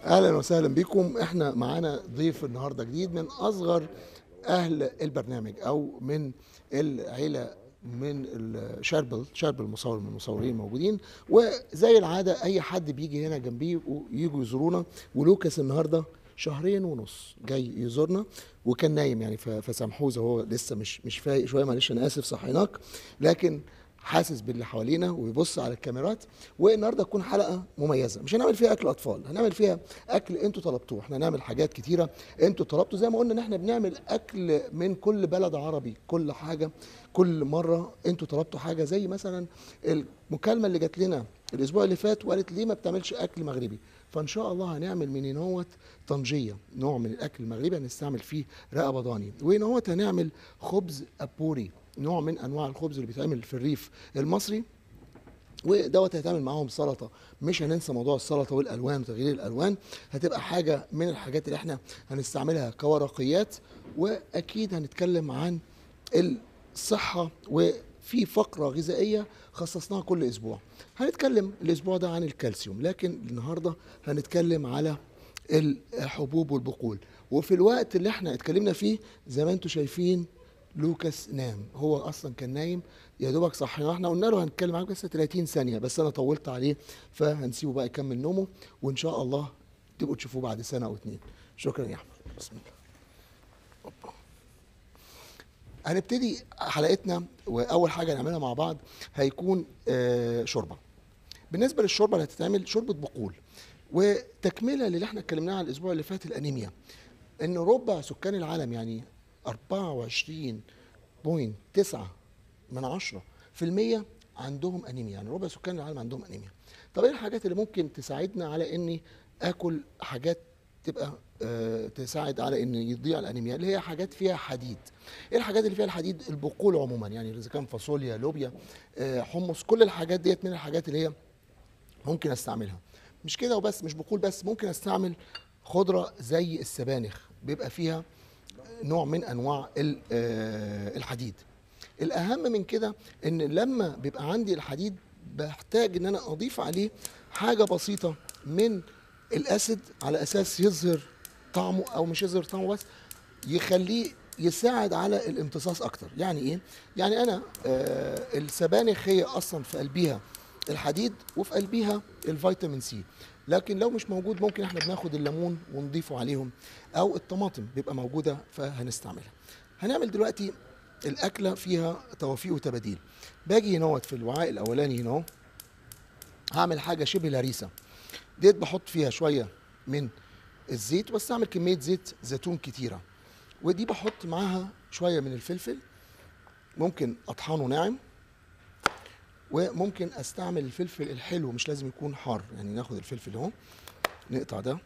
اهلا وسهلا بكم احنا معانا ضيف النهارده جديد من اصغر اهل البرنامج او من العيله من الشربل شربل مصور من المصورين الموجودين وزي العاده اي حد بيجي هنا جنبيه ويجوا يزورونا ولوكاس النهارده شهرين ونص جاي يزورنا وكان نايم يعني ف- فسامحوه إذا هو لسه مش مش فايق شويه معلش انا اسف صحيناك لكن حاسس باللي حوالينا ويبص على الكاميرات والنهارده تكون حلقه مميزه مش هنعمل فيها اكل اطفال هنعمل فيها اكل انتوا طلبتوه احنا هنعمل حاجات كتيره انتوا طلبتوا زي ما قلنا ان احنا بنعمل اكل من كل بلد عربي كل حاجه كل مره انتوا طلبتوا حاجه زي مثلا المكالمه اللي جات لنا الاسبوع اللي فات وقالت ليه ما بتعملش اكل مغربي فان شاء الله هنعمل من هنوت طنجيه نوع من الاكل المغربي هنستعمل فيه رقبه ضاني وهنوت هنعمل خبز ابوري نوع من انواع الخبز اللي بيتعمل في الريف المصري ودوت هيتعمل معاهم سلطه مش هننسى موضوع السلطه والالوان وتغيير الالوان هتبقى حاجه من الحاجات اللي احنا هنستعملها كورقيات واكيد هنتكلم عن الصحه وفي فقره غذائيه خصصناها كل اسبوع هنتكلم الاسبوع ده عن الكالسيوم لكن النهارده هنتكلم على الحبوب والبقول وفي الوقت اللي احنا اتكلمنا فيه زي ما انتم شايفين لوكاس نام هو اصلا كان نايم يا دوبك صحينا احنا قلنا له هنتكلم معاك بس 30 ثانيه بس انا طولت عليه فهنسيبه بقى يكمل نومه وان شاء الله تبقوا تشوفوه بعد سنه او اتنين شكرا يا احمد بسم الله أوبا. هنبتدي حلقتنا واول حاجه هنعملها مع بعض هيكون آه، شوربه بالنسبه للشوربه اللي هتتعمل شوربه بقول وتكمله للي احنا اتكلمناه على الاسبوع اللي فات الانيميا ان ربع سكان العالم يعني 24.9 من عشرة في المية عندهم انيميا يعني ربع سكان العالم عندهم انيميا طب ايه الحاجات اللي ممكن تساعدنا على اني اكل حاجات تبقى آه تساعد على ان يضيع الانيميا اللي هي حاجات فيها حديد ايه الحاجات اللي فيها الحديد البقول عموما يعني اذا كان فاصوليا لوبيا آه حمص كل الحاجات ديت من الحاجات اللي هي ممكن استعملها مش كده وبس مش بقول بس ممكن استعمل خضره زي السبانخ بيبقى فيها نوع من انواع ال- آه، الحديد الاهم من كده ان لما بيبقى عندي الحديد بحتاج ان انا اضيف عليه حاجه بسيطه من الاسيد على اساس يظهر طعمه او مش يظهر طعمه بس يخليه يساعد على الامتصاص اكتر يعني ايه يعني انا آه السبانخ هي اصلا في قلبها الحديد وفي قلبها الفيتامين سي لكن لو مش موجود ممكن احنا بناخد الليمون ونضيفه عليهم او الطماطم بيبقى موجوده فهنستعملها هنعمل دلوقتي الاكله فيها توافيق وتباديل باجي هنا في الوعاء الاولاني هنا اهو هعمل حاجه شبه الهريسه ديت بحط فيها شويه من الزيت واستعمل كميه زيت زيتون كتيره ودي بحط معاها شويه من الفلفل ممكن اطحنه ناعم وممكن استعمل الفلفل الحلو مش لازم يكون حار يعني ناخد الفلفل اهو نقطع ده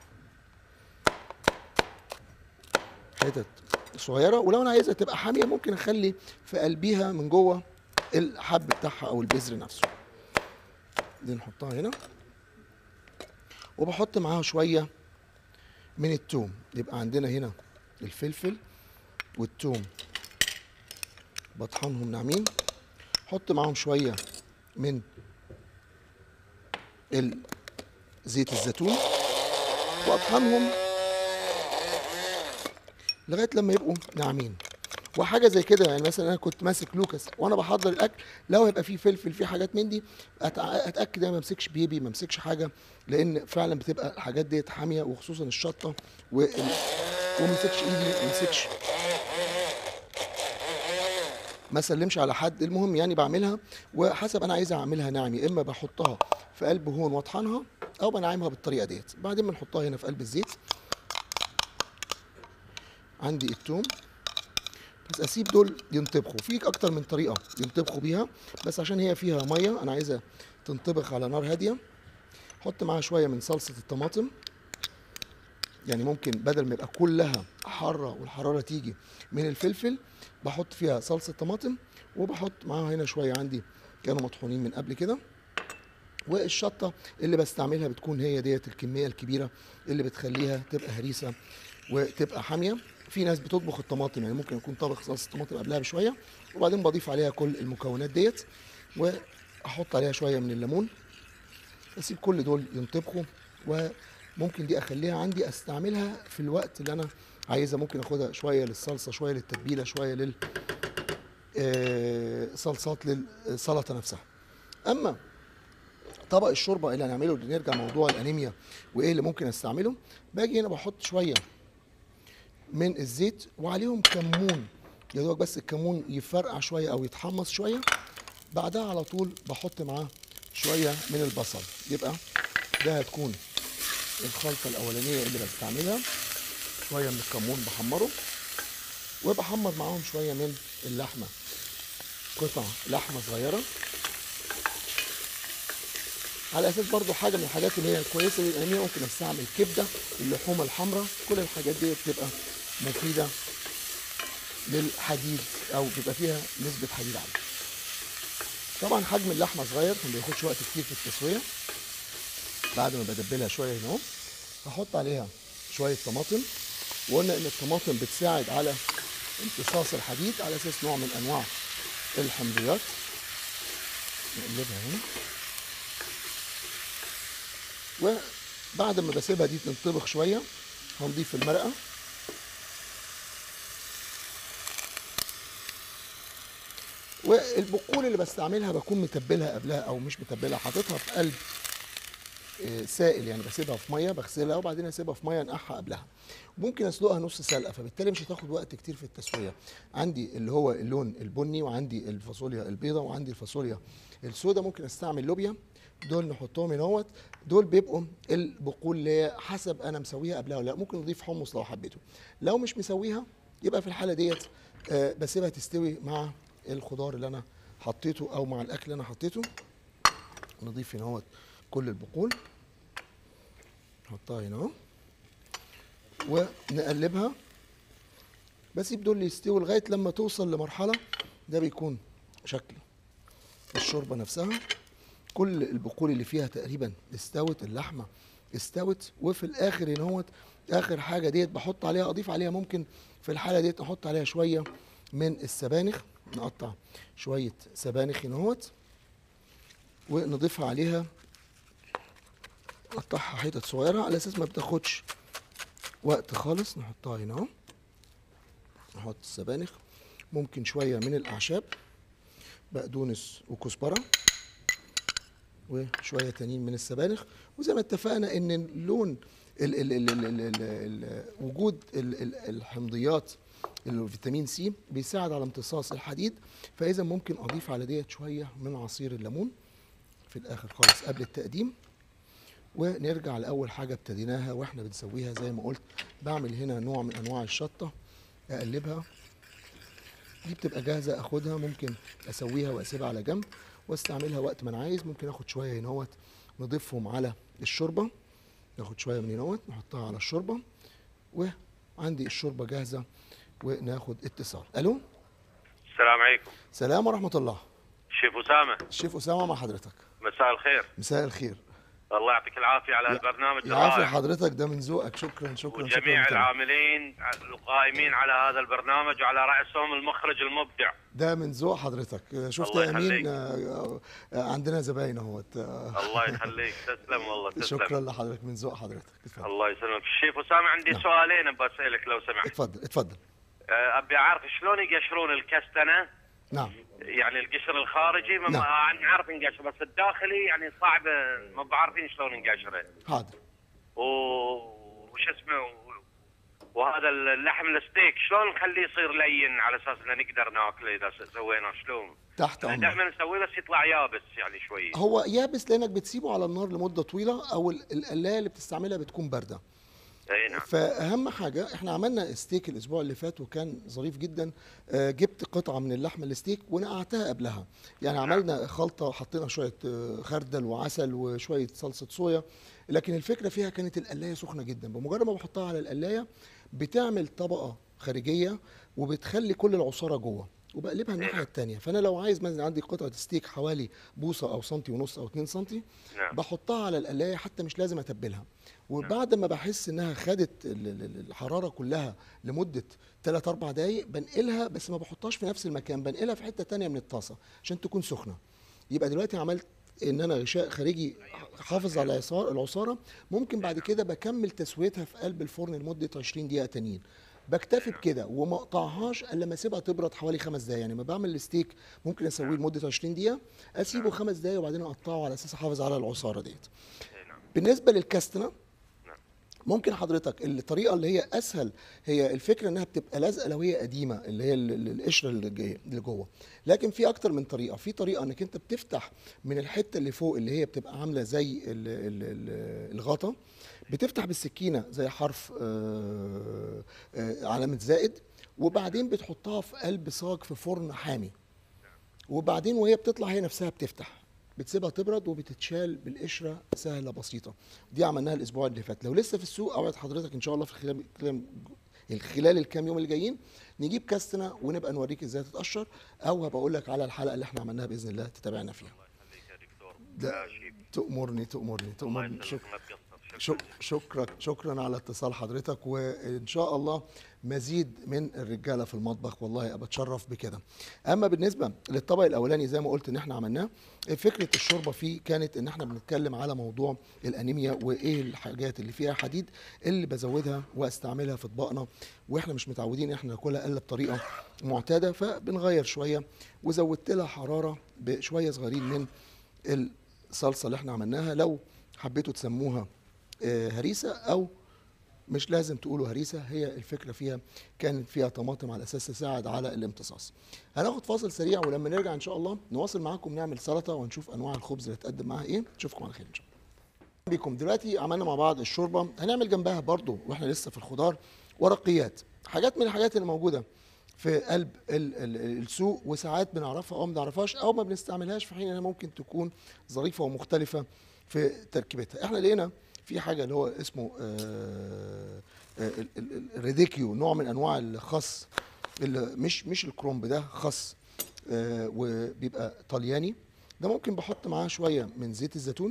حتت صغيره ولو انا عايزها تبقى حاميه ممكن اخلي في قلبيها من جوه الحب بتاعها او البذر نفسه دي نحطها هنا وبحط معاها شويه من التوم يبقى عندنا هنا الفلفل والتوم بطحنهم ناعمين حط معاهم شويه من ال- زيت الزيتون واطحنهم لغايه لما يبقوا ناعمين وحاجه زي كده يعني مثلا انا كنت ماسك لوكاس وانا بحضر الاكل لو هيبقى فيه فلفل فيه حاجات من دي أتع- اتاكد ان ما امسكش بيبي ما امسكش حاجه لان فعلا بتبقى الحاجات ديت حاميه وخصوصا الشطه وال... وما امسكش ايدي ما امسكش ما سلمش على حد المهم يعني بعملها وحسب انا عايز اعملها ناعم يا اما بحطها في قلب هون واطحنها او بنعمها بالطريقه ديت بعدين بنحطها هنا في قلب الزيت عندي التوم بس اسيب دول ينطبخوا فيك اكتر من طريقه ينطبخوا بيها بس عشان هي فيها ميه انا عايزها تنطبخ على نار هاديه حط معاها شويه من صلصه الطماطم يعني ممكن بدل ما يبقى كلها حاره والحراره تيجي من الفلفل بحط فيها صلصه طماطم وبحط معاها هنا شويه عندي كانوا مطحونين من قبل كده والشطه اللي بستعملها بتكون هي ديت الكميه الكبيره اللي بتخليها تبقى هريسه وتبقى حاميه في ناس بتطبخ الطماطم يعني ممكن يكون طبخ صلصه طماطم قبلها بشويه وبعدين بضيف عليها كل المكونات ديت واحط عليها شويه من الليمون اسيب كل دول ينطبخوا ممكن دي اخليها عندي استعملها في الوقت اللي انا عايزها ممكن اخدها شويه للصلصه شويه للتتبيله شويه لل آه، صلصات للسلطه نفسها اما طبق الشوربه اللي هنعمله اللي نرجع موضوع الانيميا وايه اللي ممكن استعمله باجي هنا بحط شويه من الزيت وعليهم كمون يا دوبك بس الكمون يفرقع شويه او يتحمص شويه بعدها على طول بحط معاه شويه من البصل يبقى ده هتكون الخلطه الاولانيه اللي بستعملها شويه من الكمون بحمره وبحمر معاهم شويه من اللحمه قطع لحمه صغيره على اساس برضو حاجه من الحاجات اللي هي كويسه للانيميا ممكن استعمل كبده اللحوم الحمراء كل الحاجات دي بتبقى مفيده للحديد او بيبقى فيها نسبه حديد عاليه طبعا حجم اللحمه صغير ما بياخدش وقت كتير في التسويه بعد ما بدبلها شويه هنا اهو هحط عليها شويه طماطم وقلنا ان الطماطم بتساعد على امتصاص الحديد على اساس نوع من انواع الحمضيات نقلبها هنا وبعد ما بسيبها دي تنطبخ شويه هنضيف المرقه والبقول اللي بستعملها بكون متبلها قبلها او مش متبلها حاططها في قلب آه، سائل يعني بسيبها في ميه بغسلها وبعدين اسيبها في ميه انقعها قبلها ممكن اسلقها نص سلقه فبالتالي مش هتاخد وقت كتير في التسويه عندي اللي هو اللون البني وعندي الفاصوليا البيضاء وعندي الفاصوليا السوداء ممكن استعمل لوبيا دول نحطهم هنا اهوت دول بيبقوا البقول اللي هي حسب انا مسويها قبلها ولا لا ممكن نضيف حمص لو حبيته لو مش مسويها يبقى في الحاله ديت آه، بسيبها تستوي مع الخضار اللي انا حطيته او مع الاكل اللي انا حطيته نضيف هنا اهوت كل البقول نحطها هنا اهو ونقلبها بسيب دول يستووا لغايه لما توصل لمرحله ده بيكون شكل الشوربه نفسها كل البقول اللي فيها تقريبا استوت اللحمه استوت وفي الاخر هنا اهوت اخر حاجه ديت بحط عليها اضيف عليها ممكن في الحاله ديت نحط عليها شويه من السبانخ نقطع شويه سبانخ هنا اهوت ونضيفها عليها نقطعها حتت صغيره على اساس ما بتاخدش وقت خالص نحطها هنا اهو نحط السبانخ ممكن شويه من الاعشاب بقدونس وكزبره وشويه تانيين من السبانخ وزي ما اتفقنا ان اللون ال ال ال ال ال ال ال وجود ال ال الحمضيات الفيتامين سي بيساعد على امتصاص الحديد فاذا ممكن اضيف على ديت شويه من عصير الليمون في الاخر خالص قبل التقديم ونرجع لاول حاجه ابتديناها واحنا بنسويها زي ما قلت بعمل هنا نوع من انواع الشطه اقلبها دي بتبقى جاهزه اخدها ممكن اسويها واسيبها على جنب واستعملها وقت ما انا عايز ممكن اخد شويه هنا اهوت نضيفهم على الشوربه ناخد شويه من هنا اهوت نحطها على الشوربه وعندي الشوربه جاهزه وناخد اتصال الو السلام عليكم سلام ورحمه الله شيف أسامة الشيف اسامه مع حضرتك مساء الخير مساء الخير الله يعطيك العافية على هالبرنامج يعافي الرائع حضرتك ده من ذوقك شكرا شكرا شكرا وجميع متابع. العاملين القائمين على هذا البرنامج وعلى رأسهم المخرج المبدع ده من ذوق حضرتك شفت الله يا امين يخليك. آه، آه، عندنا زباين اهوت آه، الله يخليك تسلم والله تسلم شكرا لحضرتك من ذوق حضرتك اتفضل الله يسلمك الشيف أسامة عندي نعم. سؤالين ابى اسالك لو سمحت اتفضل اتفضل أه، ابي اعرف شلون يقشرون الكستنه نعم يعني القشر الخارجي ما نعم. انا عارف انقشر بس الداخلي يعني صعب ما بعرفين شلون انقشره حاضر و... وش اسمه و- وهذا اللحم الستيك شلون نخليه يصير لين على اساس انه نقدر ناكله اذا س- سوينا شلون؟ تحت يعني امرك دائما نسويه بس يطلع يابس يعني شوي هو يابس لانك بتسيبه على النار لمده طويله او ال- القلايه اللي بتستعملها بتكون بارده اي نعم فاهم حاجه احنا عملنا ستيك الاسبوع اللي فات وكان ظريف جدا آه، جبت قطعه من اللحم الستيك ونقعتها قبلها يعني عملنا خلطه حطينا شويه آه، خردل وعسل وشويه صلصه صويا لكن الفكره فيها كانت القلايه سخنه جدا بمجرد ما بحطها على القلايه بتعمل طبقه خارجيه وبتخلي كل العصاره جوه وبقلبها الناحيه الثانيه فانا لو عايز مثلا عندي قطعه ستيك حوالي بوصه او سنتي ونص او 2 سنتي نعم بحطها على القلايه حتى مش لازم اتبلها وبعد ما بحس انها خدت ال- ال- ال- الحراره كلها لمده 3 4 دقائق بنقلها بس ما بحطهاش في نفس المكان بنقلها في حته تانية من الطاسه عشان تكون سخنه يبقى دلوقتي عملت ان انا غشاء خارجي حافظ على العصار- العصاره ممكن بعد كده بكمل تسويتها في قلب الفرن لمده 20 دقيقه تانيين بكتفي بكده وما اقطعهاش الا لما اسيبها تبرد حوالي خمس دقايق يعني لما بعمل الستيك ممكن اسويه لمده 20 دقيقه اسيبه خمس دقايق وبعدين اقطعه على اساس احافظ على العصاره ديت اي نعم بالنسبه للكاستنا نعم ممكن حضرتك الطريقه اللي هي اسهل هي الفكره انها بتبقى لازقه لو هي قديمه اللي هي ال- ال- القشره اللي جايه اللي جوه لكن في اكتر من طريقه في طريقه انك انت بتفتح من الحته اللي فوق اللي هي بتبقى عامله زي ال- ال- ال- الغطا بتفتح بالسكينه زي حرف آه، آه، علامه زائد وبعدين بتحطها في قلب صاج في فرن حامي وبعدين وهي بتطلع هي نفسها بتفتح بتسيبها تبرد وبتتشال بالقشره سهله بسيطه دي عملناها الاسبوع اللي فات لو لسه في السوق اوعد حضرتك ان شاء الله في خلال خلال- خلال الكام يوم اللي جايين نجيب كاستنا ونبقى نوريك ازاي تتقشر او هبقى اقول لك على الحلقه اللي احنا عملناها باذن الله تتابعنا فيها الله يخليك يا دكتور ده لا شيء تؤمرني تؤمرني الله تؤمرني يسلمك شكرا ما تقصر شك- شكرا شكرا على اتصال حضرتك وان شاء الله مزيد من الرجاله في المطبخ والله ابقى اتشرف بكده اما بالنسبه للطبق الاولاني زي ما قلت ان احنا عملناه فكره الشوربه فيه كانت ان احنا بنتكلم على موضوع الانيميا وايه الحاجات اللي فيها حديد اللي بزودها واستعملها في اطباقنا واحنا مش متعودين احنا ناكلها الا بطريقه معتاده فبنغير شويه وزودت لها حراره بشويه صغيرين من الصلصه اللي احنا عملناها لو حبيتوا تسموها آه، هريسه او مش لازم تقولوا هريسه هي الفكره فيها كانت فيها طماطم على اساس تساعد على الامتصاص. هناخد فاصل سريع ولما نرجع ان شاء الله نواصل معاكم نعمل سلطه ونشوف انواع الخبز اللي تقدم معاها ايه نشوفكم على خير ان شاء الله. بكم دلوقتي عملنا مع بعض الشوربه هنعمل جنبها برضو واحنا لسه في الخضار ورقيات حاجات من الحاجات اللي موجوده في قلب ال- ال- السوق وساعات بنعرفها او ما بنعرفهاش او ما بنستعملهاش في حين انها ممكن تكون ظريفه ومختلفه في تركيبتها احنا لقينا في حاجه اللي هو اسمه آه، آه، ال- ال- ال- الريديكيو نوع من انواع الخس اللي مش مش الكرومب ده خس آه، وبيبقى طلياني ده ممكن بحط معاه شويه من زيت الزيتون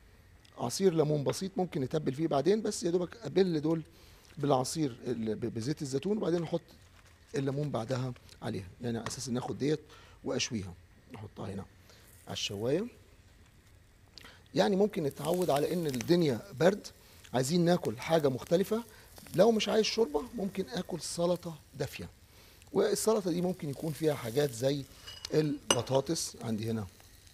عصير ليمون بسيط ممكن نتبل فيه بعدين بس يا دوبك ابل دول بالعصير ال- ب- بزيت الزيتون وبعدين نحط الليمون بعدها عليها يعني على اساس ان اخد ديت واشويها نحطها هنا على الشوايه يعني ممكن نتعود على ان الدنيا برد عايزين ناكل حاجه مختلفه لو مش عايز شوربه ممكن اكل سلطه دافيه والسلطه دي ممكن يكون فيها حاجات زي البطاطس عندي هنا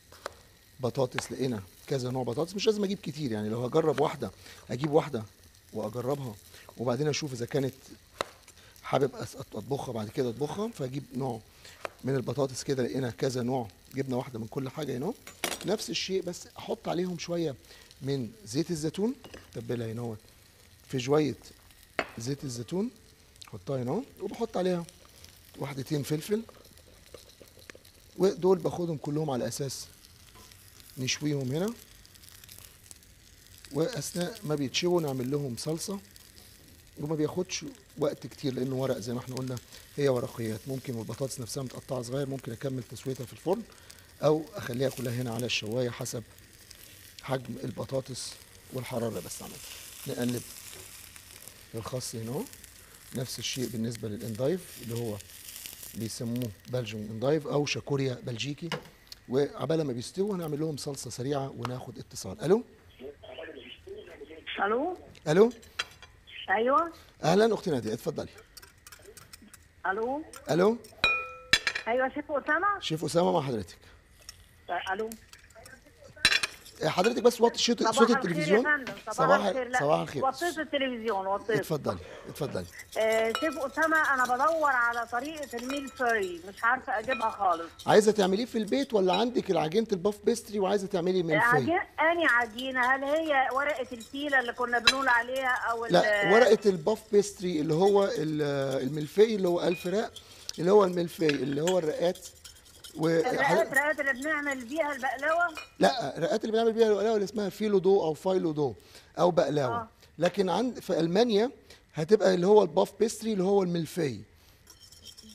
بطاطس لقينا كذا نوع بطاطس مش لازم اجيب كتير يعني لو هجرب واحده اجيب واحده واجربها وبعدين اشوف اذا كانت حابب أس- اطبخها بعد كده اطبخها فاجيب نوع من البطاطس كده لقينا كذا نوع جبنا واحده من كل حاجه هنا نفس الشيء بس احط عليهم شويه من زيت الزيتون تبلها هنا في شويه زيت الزيتون احطها هنا وبحط عليها واحدتين فلفل ودول باخدهم كلهم على اساس نشويهم هنا واثناء ما بيتشووا نعمل لهم صلصه وما بياخدش وقت كتير لانه ورق زي ما احنا قلنا هي ورقيات ممكن والبطاطس نفسها متقطعه صغير ممكن اكمل تسويتها في الفرن او اخليها كلها هنا على الشوايه حسب حجم البطاطس والحراره اللي بستعملها نقلب الخس هنا اهو نفس الشيء بالنسبه للاندايف اللي هو بيسموه بلجن اندايف او شاكوريا بلجيكي وعبال ما بيستووا هنعمل لهم صلصه سريعه وناخد اتصال الو الو الو ايوه اهلا اختي ناديه اتفضلي الو الو ايوه شيخ اسامه شيف اسامه مع حضرتك الو حضرتك بس وطي صوت صباح صوت الخير التلفزيون يا فندم صباح الخير لا صباح الخير وطيت التلفزيون وطيت اتفضلي اتفضلي آه شيخ اسامه انا بدور على طريقه الميل فري مش عارفه اجيبها خالص عايزه تعمليه في البيت ولا عندك العجينه الباف بيستري وعايزه تعملي من عجين في اني عجينه هل هي ورقه الفيله اللي كنا بنقول عليها او ال- لا ورقه الباف بيستري اللي هو ال- الملفي اللي هو الف رق اللي هو الملفي اللي هو الرقات و الرقات الرقات اللي بنعمل بيها البقلاوه لا الرقات اللي بنعمل بيها البقلاوه اللي اسمها فيلو دو او فايلو دو او بقلاوه آه. لكن عند في المانيا هتبقى اللي هو الباف بيستري اللي هو الملفي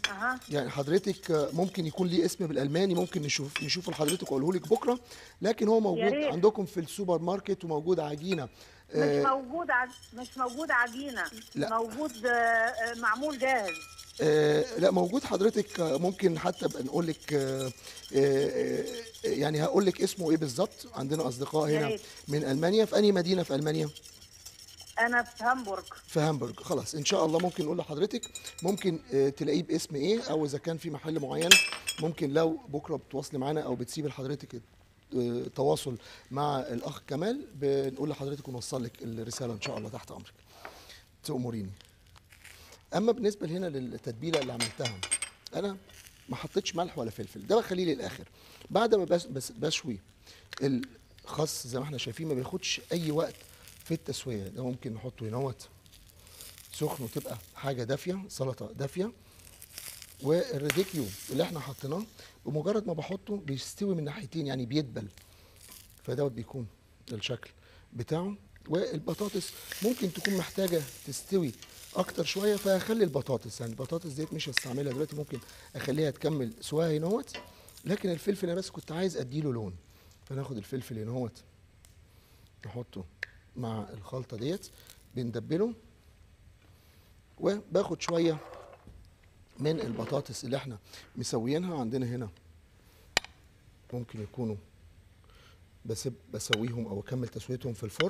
اها يعني حضرتك آه، ممكن يكون ليه اسم بالالماني ممكن نشوف نشوفه لحضرتك واقوله لك بكره لكن هو موجود ريت. عندكم في السوبر ماركت وموجود عجينه مش آه، موجود ع... مش موجود عجينه لا. موجود آه، آه، معمول جاهز آه لا موجود حضرتك آه، ممكن حتى ابقى نقول لك آه آه آه، يعني هقول لك اسمه ايه بالظبط عندنا اصدقاء يا هنا ريت. من المانيا في انهي مدينه في المانيا انا في هامبورغ في هامبورج خلاص ان شاء الله ممكن نقول لحضرتك ممكن آه، تلاقيه باسم ايه او اذا كان في محل معين ممكن لو بكره بتواصلي معانا او بتسيب لحضرتك آه، تواصل مع الاخ كمال بنقول لحضرتك ونوصل لك الرساله ان شاء الله تحت امرك تأمريني اما بالنسبه هنا للتتبيله اللي عملتها انا ما حطيتش ملح ولا فلفل ده بخليه للاخر بعد ما بس بس بشوي الخس زي ما احنا شايفين ما بياخدش اي وقت في التسويه ده ممكن نحطه هنوت سخن وتبقى حاجه دافيه سلطه دافيه والريديكيو اللي احنا حطيناه بمجرد ما بحطه بيستوي من ناحيتين يعني بيدبل فدوت بيكون الشكل بتاعه والبطاطس ممكن تكون محتاجه تستوي اكتر شويه فهخلي البطاطس يعني البطاطس ديت مش هستعملها دلوقتي ممكن اخليها تكمل سواها هنوت لكن الفلفل انا بس كنت عايز اديله لون فناخد الفلفل هنوت نحطه مع الخلطه ديت بندبله وباخد شويه من البطاطس اللي احنا مسويينها عندنا هنا ممكن يكونوا بسيب بسويهم او اكمل تسويتهم في الفرن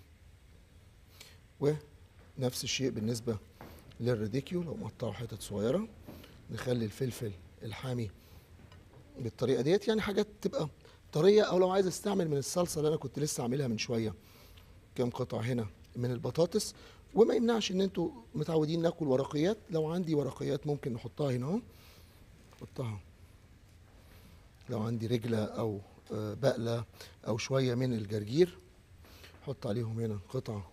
ونفس الشيء بالنسبه للريديكيو لو مقطعه حتت صغيره نخلي الفلفل الحامي بالطريقه ديت يعني حاجات تبقى طريه او لو عايز استعمل من الصلصه اللي انا كنت لسه عاملها من شويه كام قطعه هنا من البطاطس وما يمنعش ان انتوا متعودين ناكل ورقيات لو عندي ورقيات ممكن نحطها هنا اهو نحطها لو عندي رجله او آه، بقله او شويه من الجرجير احط عليهم هنا قطعه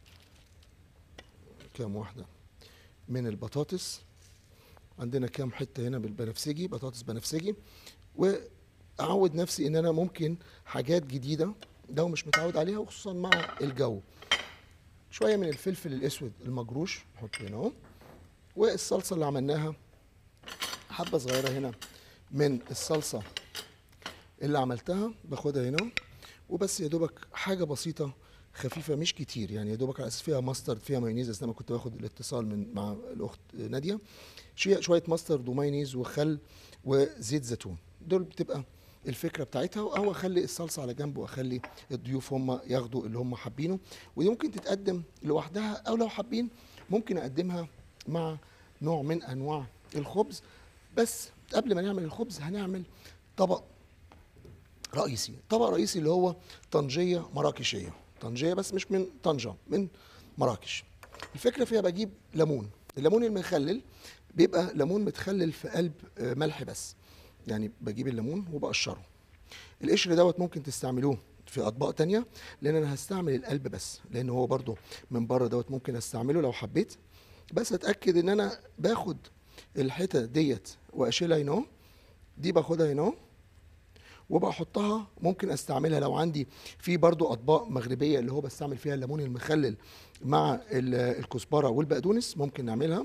كام واحده من البطاطس عندنا كام حته هنا بالبنفسجي بطاطس بنفسجي واعود نفسي ان انا ممكن حاجات جديده لو مش متعود عليها وخصوصا مع الجو شويه من الفلفل الاسود المجروش نحطه هنا اهو والصلصه اللي عملناها حبه صغيره هنا من الصلصه اللي عملتها باخدها هنا وبس يا دوبك حاجه بسيطه خفيفه مش كتير يعني يا دوبك على اساس فيها ماسترد فيها مايونيز اثناء ما كنت باخد الاتصال من مع الاخت ناديه شويه شويه ماسترد ومايونيز وخل وزيت زيتون دول بتبقى الفكره بتاعتها او اخلي الصلصه على جنب واخلي الضيوف هم ياخدوا اللي هم حابينه ودي ممكن تتقدم لوحدها او لو حابين ممكن اقدمها مع نوع من انواع الخبز بس قبل ما نعمل الخبز هنعمل طبق رئيسي طبق رئيسي اللي هو طنجيه مراكشيه طنجيه بس مش من طنجه من مراكش الفكره فيها بجيب ليمون الليمون المخلل بيبقى ليمون متخلل في قلب آه، ملح بس يعني بجيب الليمون وبقشره القشر دوت ممكن تستعملوه في اطباق تانية لان انا هستعمل القلب بس لان هو برضو من بره دوت ممكن استعمله لو حبيت بس اتاكد ان انا باخد الحتت ديت واشيلها هنا اهو. دي باخدها هنا اهو. وبحطها ممكن استعملها لو عندي في برضو اطباق مغربيه اللي هو بستعمل فيها الليمون المخلل مع ال- الكزبره والبقدونس ممكن نعملها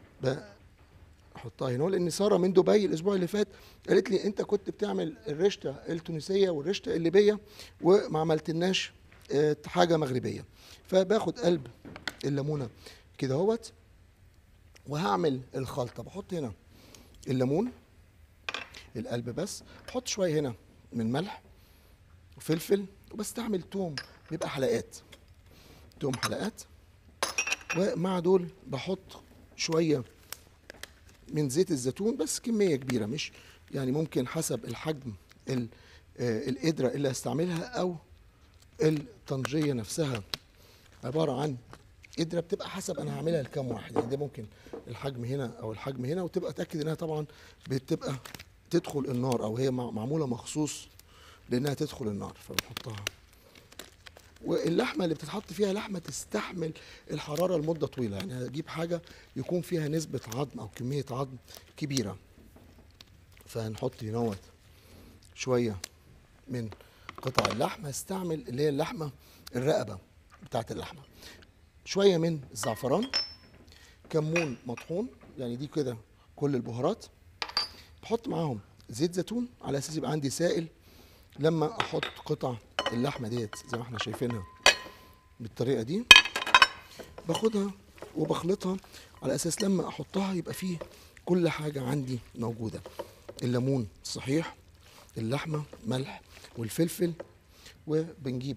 احطها هنا لان ساره من دبي الاسبوع اللي فات قالت لي انت كنت بتعمل الرشته التونسيه والرشته الليبيه وما عملتلناش آه، حاجه مغربيه فباخد قلب الليمونه كده اهوت وهعمل الخلطه بحط هنا الليمون القلب بس بحط شويه هنا من ملح وفلفل وبستعمل توم بيبقى حلقات توم حلقات ومع دول بحط شويه من زيت الزيتون بس كميه كبيره مش يعني ممكن حسب الحجم ال- آه، القدره اللي هستعملها او الطنجيه نفسها عباره عن قدره بتبقى حسب انا هعملها لكام واحد يعني ده ممكن الحجم هنا او الحجم هنا وتبقى اتاكد انها طبعا بتبقى تدخل النار او هي مع- معموله مخصوص لانها تدخل النار فبنحطها واللحمه اللي بتتحط فيها لحمه تستحمل الحراره لمده طويله يعني هجيب حاجه يكون فيها نسبه عظم او كميه عظم كبيره فهنحط هنا شويه من قطع اللحم هستعمل اللي هي اللحمه الرقبه بتاعت اللحمه شويه من الزعفران كمون مطحون يعني دي كده كل البهارات بحط معاهم زيت زيتون على اساس يبقى عندي سائل لما احط قطع اللحمه ديت زي ما احنا شايفينها بالطريقه دي باخدها وبخلطها على اساس لما احطها يبقى فيه كل حاجه عندي موجوده الليمون صحيح اللحمه ملح والفلفل وبنجيب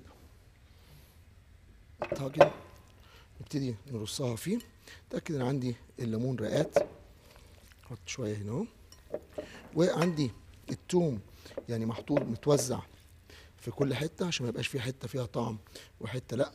طاجن نبتدي نرصها فيه اتاكد ان عندي الليمون رقات احط شويه هنا اهو وعندي التوم يعني محطوط متوزع في كل حته عشان ما يبقاش في حته فيها طعم وحته لا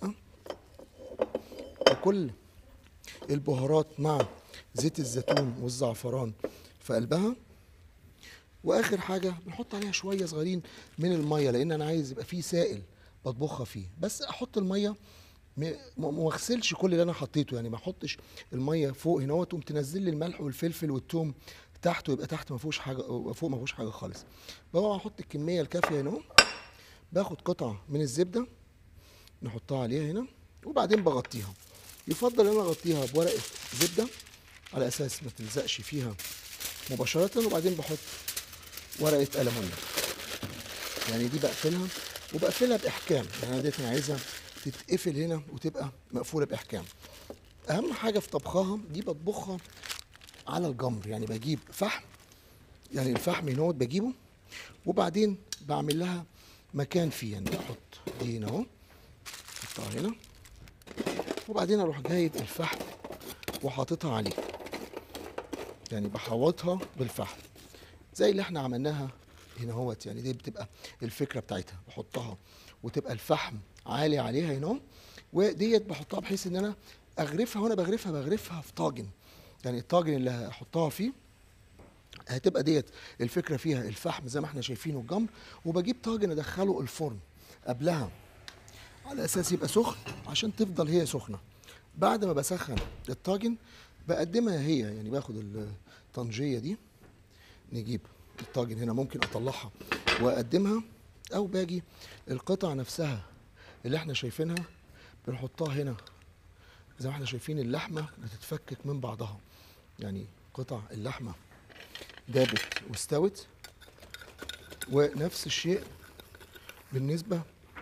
وكل البهارات مع زيت الزيتون والزعفران في قلبها واخر حاجه بنحط عليها شويه صغيرين من الميه لان انا عايز يبقى فيه سائل بطبخها فيه بس احط الميه م- ما ما اغسلش كل اللي انا حطيته يعني ما احطش الميه فوق هنا وتقوم تنزل لي الملح والفلفل والثوم تحت ويبقى تحت ما فيهوش حاجه فوق ما فيهوش حاجه خالص بقى احط الكميه الكافيه هنا اهو. باخد قطعه من الزبده نحطها عليها هنا وبعدين بغطيها يفضل ان انا اغطيها بورقه زبده على اساس ما تلزقش فيها مباشره وبعدين بحط ورقه ألمونيوم يعني دي بقفلها وبقفلها باحكام يعني انا ديت انا عايزها تتقفل هنا وتبقى مقفوله باحكام اهم حاجه في طبخها دي بطبخها على الجمر يعني بجيب فحم يعني الفحم هنا بجيبه وبعدين بعمل لها مكان فيه يعني بحط دي هنا اهو احطها هنا وبعدين اروح جايب الفحم وحاططها عليه يعني بحوطها بالفحم زي اللي احنا عملناها هنا اهوت يعني دي بتبقى الفكره بتاعتها بحطها وتبقى الفحم عالي عليها هنا اهو. وديت بحطها بحيث ان انا اغرفها وانا بغرفها بغرفها في طاجن يعني الطاجن اللي هحطها فيه هتبقى ديت الفكره فيها الفحم زي ما احنا شايفينه الجمر وبجيب طاجن ادخله الفرن قبلها على اساس يبقى سخن عشان تفضل هي سخنه بعد ما بسخن الطاجن بقدمها هي يعني باخد الطنجيه دي نجيب الطاجن هنا ممكن اطلعها واقدمها او باجي القطع نفسها اللي احنا شايفينها بنحطها هنا زي ما احنا شايفين اللحمه بتتفكك من بعضها يعني قطع اللحمه دابت واستوت ونفس الشيء بالنسبه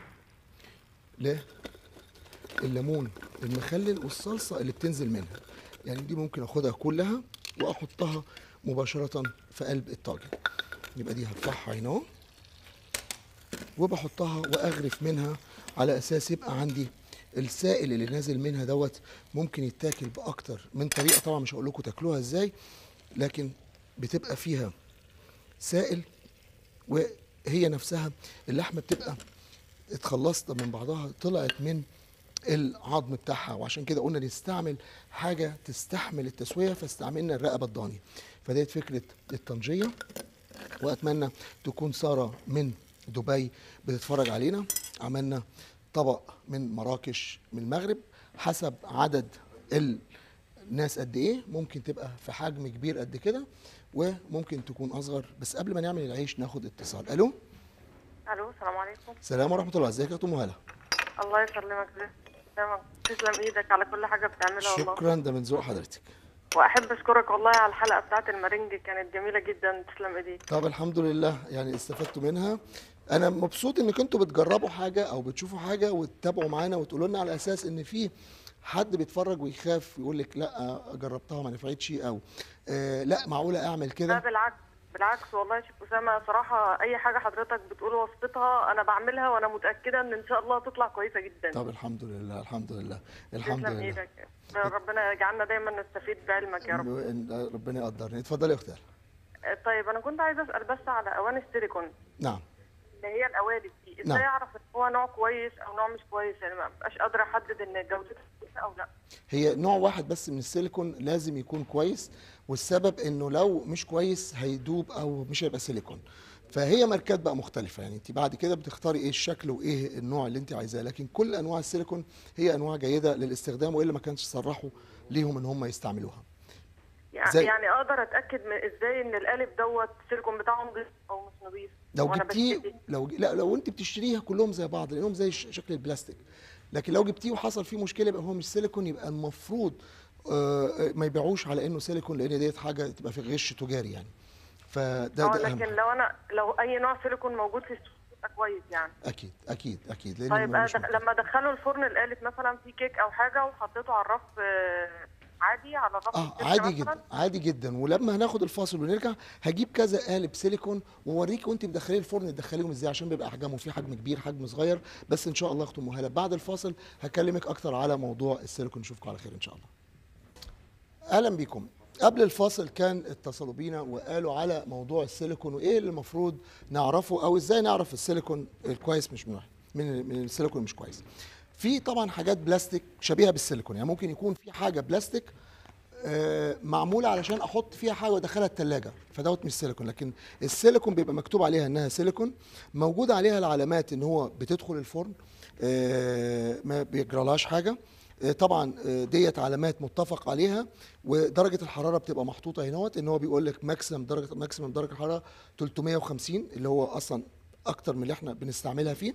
لليمون المخلل والصلصه اللي بتنزل منها يعني دي ممكن اخدها كلها واحطها مباشره في قلب الطاجن يبقى دي هرفعها هنا اهو وبحطها واغرف منها على اساس يبقى عندي السائل اللي نازل منها دوت ممكن يتاكل باكتر من طريقه طبعا مش هقول لكم تاكلوها ازاي لكن بتبقى فيها سائل وهي نفسها اللحمه بتبقى اتخلصت من بعضها طلعت من العظم بتاعها وعشان كده قلنا نستعمل حاجه تستحمل التسويه فاستعملنا الرقبه الضاني فديت فكره الطنجيه واتمنى تكون ساره من دبي بتتفرج علينا عملنا طبق من مراكش من المغرب حسب عدد الناس قد ايه ممكن تبقى في حجم كبير قد كده وممكن تكون اصغر بس قبل ما نعمل العيش ناخد اتصال الو الو السلام عليكم السلام ورحمه الله ازيك يا ام هلا الله يسلمك تمام تسلم ايدك على كل حاجه بتعملها والله شكرا ده من ذوق حضرتك واحب اشكرك والله على الحلقه بتاعت المارينج كانت جميله جدا تسلم ايديك طب الحمد لله يعني استفدتوا منها انا مبسوط انك انتوا بتجربوا حاجه او بتشوفوا حاجه وتتابعوا معانا وتقولوا لنا على اساس ان في حد بيتفرج ويخاف يقول لك لا جربتها ما نفعتش او آه لا معقوله اعمل لا كده بالعكس بالعكس والله يا شيخ اسامه صراحه اي حاجه حضرتك بتقول وصفتها انا بعملها وانا متاكده ان ان شاء الله تطلع كويسه جدا طب الحمد لله الحمد لله الحمد تسلم لله ايدك ربنا يجعلنا دايما نستفيد بعلمك يا رب ربنا يقدرني اتفضلي يا اختي طيب انا كنت عايزه اسال بس على اواني السيليكون نعم اللي هي القوالب دي ازاي نعم. اعرف ان هو نوع كويس او نوع مش كويس يعني ما بقاش قادره احدد ان جودته كويسه او لا هي نوع واحد بس من السيليكون لازم يكون كويس والسبب انه لو مش كويس هيدوب او مش هيبقى سيليكون فهي ماركات بقى مختلفه يعني انت بعد كده بتختاري ايه الشكل وايه النوع اللي انت عايزاه لكن كل انواع السيليكون هي انواع جيده للاستخدام والا ما كانش صرحوا ليهم ان هم يستعملوها يعني, زي- يعني اقدر اتاكد من ازاي ان القالب دوت السيليكون بتاعه نظيف او مش نظيف لو وأنا جبتيه بشتري. لو لا لو انت بتشتريها كلهم زي بعض لانهم زي ش- شكل البلاستيك لكن لو جبتيه وحصل فيه مشكله يبقى هو مش سيليكون يبقى المفروض آه، ما يبيعوش على انه سيليكون لان ديت حاجه تبقى في غش تجاري يعني فده اه ده لكن اهم لو انا لو اي نوع سيليكون موجود في السوق يبقى كويس يعني اكيد اكيد اكيد لان طيب مش أدخ... محتاج. لما ادخله الفرن القالب مثلا في كيك او حاجه وحطيته على الرف آه، عادي على الرف اه الكتل عادي مثلاً؟ جدا عادي جدا ولما هناخد الفاصل ونرجع هجيب كذا قالب سيليكون واوريك وانت بتدخليه الفرن تدخليهم ازاي عشان بيبقى احجامهم في حجم كبير حجم صغير بس ان شاء الله اختم مهله بعد الفاصل هكلمك اكتر على موضوع السيليكون نشوفكم على خير ان شاء الله اهلا بيكم قبل الفاصل كان اتصلوا بينا وقالوا على موضوع السيليكون وايه اللي المفروض نعرفه او ازاي نعرف السيليكون الكويس مش من من من السيليكون مش كويس في طبعا حاجات بلاستيك شبيهه بالسيليكون يعني ممكن يكون في حاجه بلاستيك آه، معموله علشان احط فيها حاجه وادخلها الثلاجه فدوت مش سيليكون لكن السيليكون بيبقى مكتوب عليها انها سيليكون موجود عليها العلامات ان هو بتدخل الفرن آه، ما بيجرالهاش حاجه آه، طبعا آه، ديت علامات متفق عليها ودرجه الحراره بتبقى محطوطه هنا ان هو بيقول لك ماكسيمم درجه ماكسيمم درجه الحراره 350 اللي هو اصلا اكتر من اللي احنا بنستعملها فيه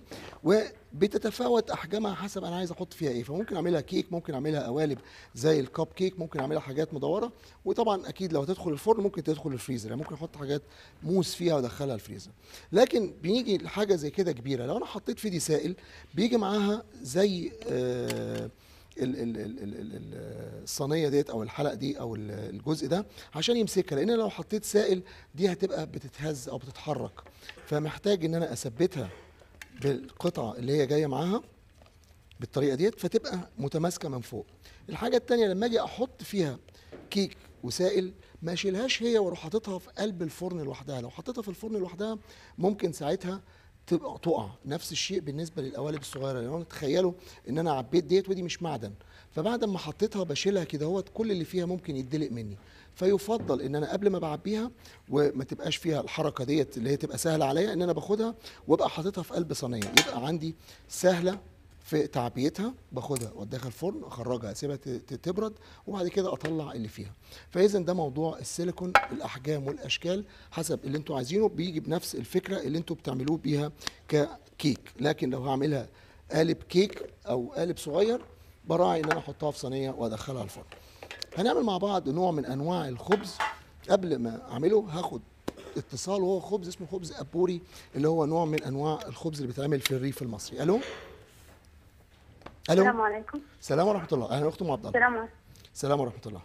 وبتتفاوت احجامها حسب انا عايز احط فيها ايه فممكن اعملها كيك ممكن اعملها قوالب زي الكب كيك ممكن اعملها حاجات مدوره وطبعا اكيد لو هتدخل الفرن ممكن تدخل الفريزر يعني ممكن احط حاجات موس فيها وادخلها الفريزر لكن بنيجي لحاجه زي كده كبيره لو انا حطيت في دي سائل بيجي معاها زي آه ال- ال- ال- ال- ال- ال- الصينيه ديت او الحلق دي او ال- الجزء ده عشان يمسكها لان لو حطيت سائل دي هتبقى بتتهز او بتتحرك فمحتاج ان انا اثبتها بالقطعه اللي هي جايه معاها بالطريقه ديت فتبقى متماسكه من فوق الحاجه التانية لما اجي احط فيها كيك وسائل ما اشيلهاش هي واروح حاططها في قلب الفرن لوحدها لو حطيتها في الفرن لوحدها ممكن ساعتها تبقى تقع نفس الشيء بالنسبه للقوالب الصغيره يعني تخيلوا ان انا عبيت ديت ودي مش معدن فبعد ما حطيتها بشيلها كده هوت كل اللي فيها ممكن يتدلق مني فيفضل ان انا قبل ما بعبيها وما تبقاش فيها الحركه ديت اللي هي تبقى سهله عليا ان انا باخدها وابقى حاططها في قلب صينيه يبقى عندي سهله في تعبيتها باخدها وادخل الفرن اخرجها اسيبها ت- ت- تبرد وبعد كده اطلع اللي فيها فاذا ده موضوع السيليكون الاحجام والاشكال حسب اللي انتوا عايزينه بيجي بنفس الفكره اللي انتوا بتعملوه بيها ككيك لكن لو هعملها قالب كيك او قالب صغير براعي ان انا احطها في صينيه وادخلها الفرن هنعمل مع بعض نوع من انواع الخبز قبل ما اعمله هاخد اتصال وهو خبز اسمه خبز ابوري اللي هو نوع من انواع الخبز اللي بيتعمل في الريف المصري الو الو السلام عليكم السلام ورحمه الله اهلا اخت ام عبد الله السلام عليكم السلام ورحمه الله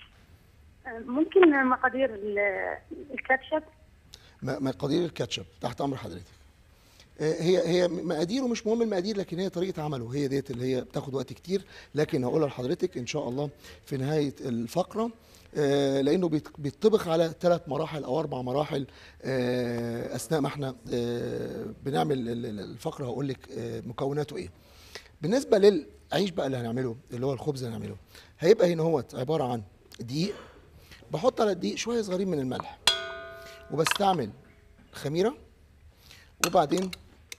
ممكن مقادير ال- الكاتشب م- مقادير الكاتشب تحت امر حضرتك آه، هي هي مقاديره مش مهم المقادير لكن هي طريقه عمله هي ديت اللي هي بتاخد وقت كتير لكن هقولها لحضرتك ان شاء الله في نهايه الفقره آه، لانه بيت- بيتطبخ على ثلاث مراحل او اربع مراحل آه، اثناء ما احنا آه، بنعمل ال- ال- الفقره هقول لك آه، مكوناته ايه بالنسبه للعيش بقى اللي هنعمله اللي هو الخبز اللي هنعمله هيبقى هنا هو عباره عن دقيق بحط على الدقيق شويه صغيرين من الملح وبستعمل خميره وبعدين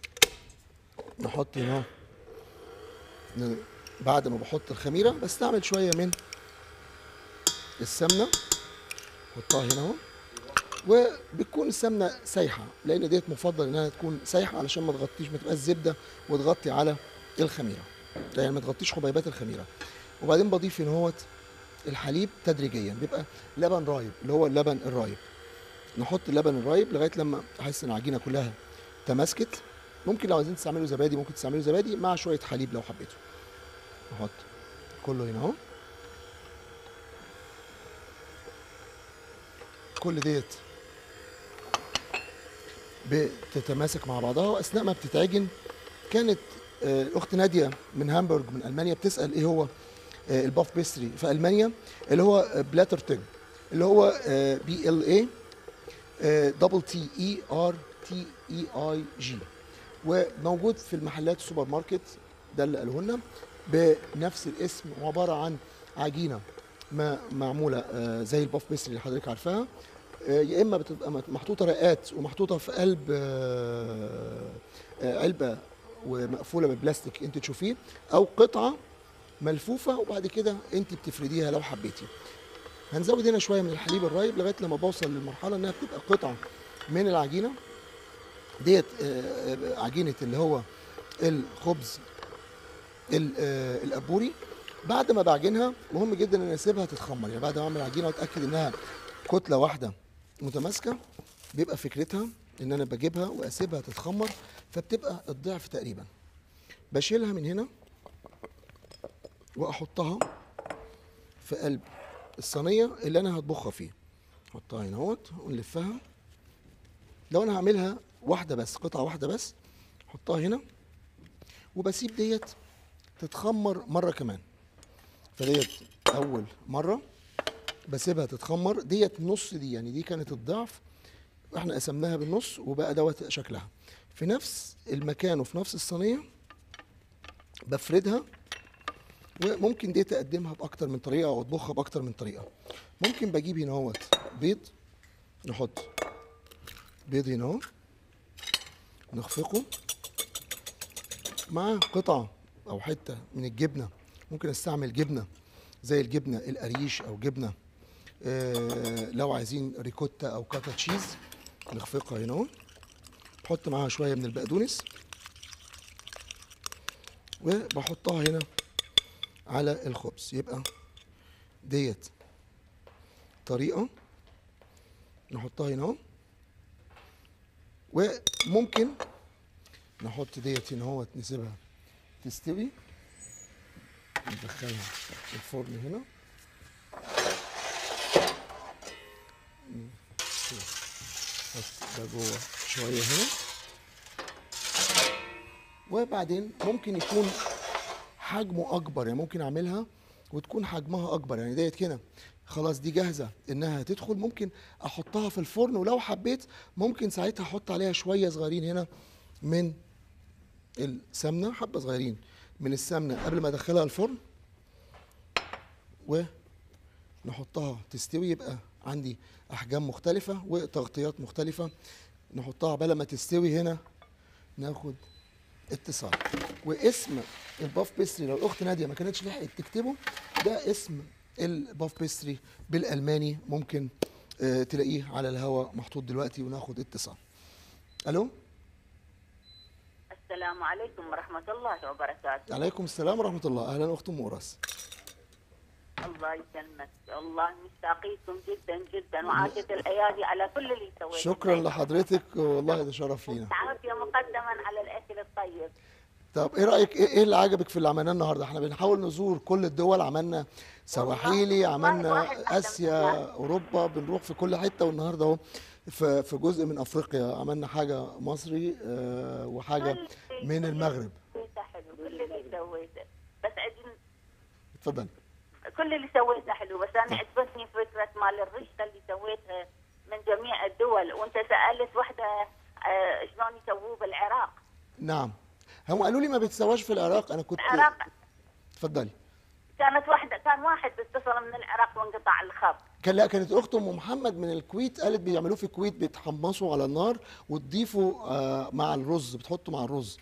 نحط هنا ن- بعد ما بحط الخميره بستعمل شويه من السمنه احطها هنا اهو وبتكون السمنه سايحه لان ديت مفضل انها تكون سايحه علشان ما تغطيش ما تبقاش زبده وتغطي على الخميره يعني ما تغطيش حبيبات الخميره وبعدين بضيف هنا اهوت الحليب تدريجيا بيبقى لبن رايب اللي هو اللبن الرايب نحط اللبن الرايب لغايه لما احس ان العجينه كلها تماسكت ممكن لو عايزين تستعملوا زبادي ممكن تستعملوا زبادي مع شويه حليب لو حبيتوا نحط كله هنا اهو كل ديت بتتماسك مع بعضها واثناء ما بتتعجن كانت آه، الاخت ناديه من هامبورغ من المانيا بتسال ايه هو آه، الباف بيستري في المانيا اللي هو آه، بلاتر تيج اللي هو بي ال اي دبل تي اي ار تي اي اي جي وموجود في المحلات السوبر ماركت ده اللي قاله لنا بنفس الاسم وعباره عن عجينه ما معموله آه، زي الباف بيستري اللي حضرتك عارفاها آه، يا اما بتبقى محطوطه رقات ومحطوطه في قلب آه، آه، علبه ومقفوله ببلاستيك انت تشوفيه او قطعه ملفوفه وبعد كده انت بتفرديها لو حبيتي هنزود هنا شويه من الحليب الرايب لغايه لما بوصل للمرحله انها بتبقى قطعه من العجينه ديت آه، آه، عجينه اللي هو الخبز ال- آه، الابوري بعد ما بعجنها مهم جدا ان أنا اسيبها تتخمر يعني بعد ما اعمل عجينه واتاكد انها كتله واحده متماسكه بيبقى فكرتها ان انا بجيبها واسيبها تتخمر فبتبقى الضعف تقريبا بشيلها من هنا واحطها في قلب الصينيه اللي انا هطبخها فيه احطها هنا اهوت ونلفها لو انا هعملها واحده بس قطعه واحده بس احطها هنا وبسيب ديت تتخمر مره كمان فديت اول مره بسيبها تتخمر ديت نص دي يعني دي كانت الضعف احنا قسمناها بالنص وبقى دوت شكلها في نفس المكان وفي نفس الصينيه بفردها وممكن دي تقدمها باكتر من طريقه او اطبخها باكتر من طريقه ممكن بجيب هنا اهوت بيض نحط بيض هنا اهو نخفقه مع قطعه او حته من الجبنه ممكن استعمل جبنه زي الجبنه القريش او جبنه آه لو عايزين ريكوتا او كاتا تشيز نخفقها هنا اهو بحط معاها شويه من البقدونس وبحطها هنا على الخبز يبقى ديت طريقه نحطها هنا اهو وممكن نحط ديت هنا اهوت نسيبها تستوي ندخلها الفرن هنا نحط ده جوه شويه هنا وبعدين ممكن يكون حجمه اكبر يعني ممكن اعملها وتكون حجمها اكبر يعني ديت كده خلاص دي جاهزه انها تدخل ممكن احطها في الفرن ولو حبيت ممكن ساعتها احط عليها شويه صغيرين هنا من السمنه حبه صغيرين من السمنه قبل ما ادخلها الفرن ونحطها تستوي يبقى عندي احجام مختلفه وتغطيات مختلفه نحطها بلا ما تستوي هنا ناخد اتصال واسم الباف بيستري لو الاخت ناديه ما كانتش لحقت تكتبه ده اسم الباف بيستري بالالماني ممكن آه، تلاقيه على الهواء محطوط دلوقتي وناخد اتصال الو السلام عليكم ورحمة الله وبركاته عليكم السلام ورحمه الله اهلا اخت ام وراس الله يسلمك الله مشتاقيكم جدا جدا وعاشت الأيادي على كل اللي سويته شكرا لحضرتك والله ده شرف لينا عافية مقدما على الأكل الطيب طب ايه رايك ايه إيه اللي عجبك في اللي عملناه النهارده احنا بنحاول نزور كل الدول عملنا سواحيلي والله عملنا واحد أحلى اسيا من اوروبا بنروح في كل حته والنهارده اهو في في جزء من افريقيا عملنا حاجه مصري آه، وحاجه كل من كل المغرب سويته حلو كل اللي سويته بس عجن اتفضل كل اللي سويته حلو بس أنا عجبتني فكرة مال الرشة اللي سويتها من جميع الدول وأنت سألت واحدة آه، شلون يسووه بالعراق نعم هم قالوا لي ما بتسواش في العراق انا كنت العراق اتفضلي كانت واحدة كان واحد اتصل من العراق وانقطع الخط كان لا كانت اخت ام محمد من الكويت قالت بيعملوه في الكويت بيتحمصوا على النار وتضيفوا آه، مع الرز بتحطوا مع الرز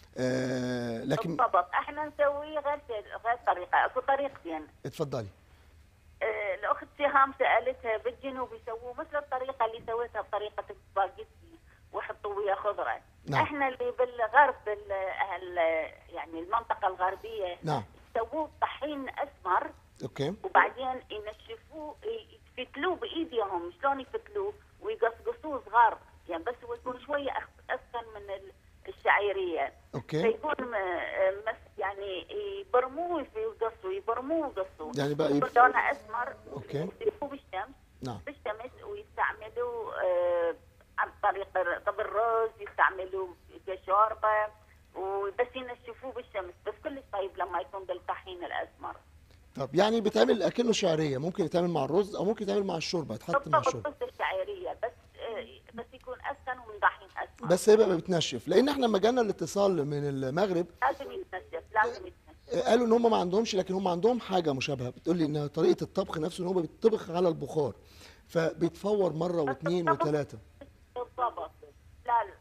آه، لكن بالضبط احنا نسويه غير شيء- غير طريقه اكو طريقتين اتفضلي آه، الاخت سهام سالتها بالجنوب يسووه مثل الطريقه اللي سويتها بطريقه السباجيتي ويحطوا ويا خضره نعم. احنا اللي بالغرب ال- ال- يعني المنطقه الغربيه نعم. يسووه طحين اسمر اوكي وبعدين ينشفوه ي- يفتلوه بايديهم شلون يفتلوه ويقصقصوه صغار يعني بس هو يكون شويه أخ- اثقل من ال- الشعيريه اوكي فيكون م- مس يعني يبرموه ويقصوا يبرموه ويقصوا يعني بقى يب- يكون لونه اسمر أوكي. يسيبوه بالشمس نعم بالشمس ويستعملوا آه عن طريق الر- طب الرز يستعملوا كشوربه وبس ينشفوه بالشمس بس كلش طيب لما يكون بالطحين الاسمر طب يعني بيتعمل اكنه شعريه ممكن يتعمل مع الرز او ممكن يتعمل مع الشوربه يتحط مع بالضبط الشوربه بس الشعيريه بس آه بس يكون اسخن ومن طحين اسمر بس هيبقى بتنشف لان احنا لما جانا الاتصال من المغرب لازم يتنشف لازم يتنشف آه، قالوا ان هم ما عندهمش لكن هم عندهم حاجه مشابهه بتقول لي انها طريقه الطبخ نفسه ان هو بيطبخ على البخار فبيتفور مره واثنين وثلاثه بالضبط لا لا.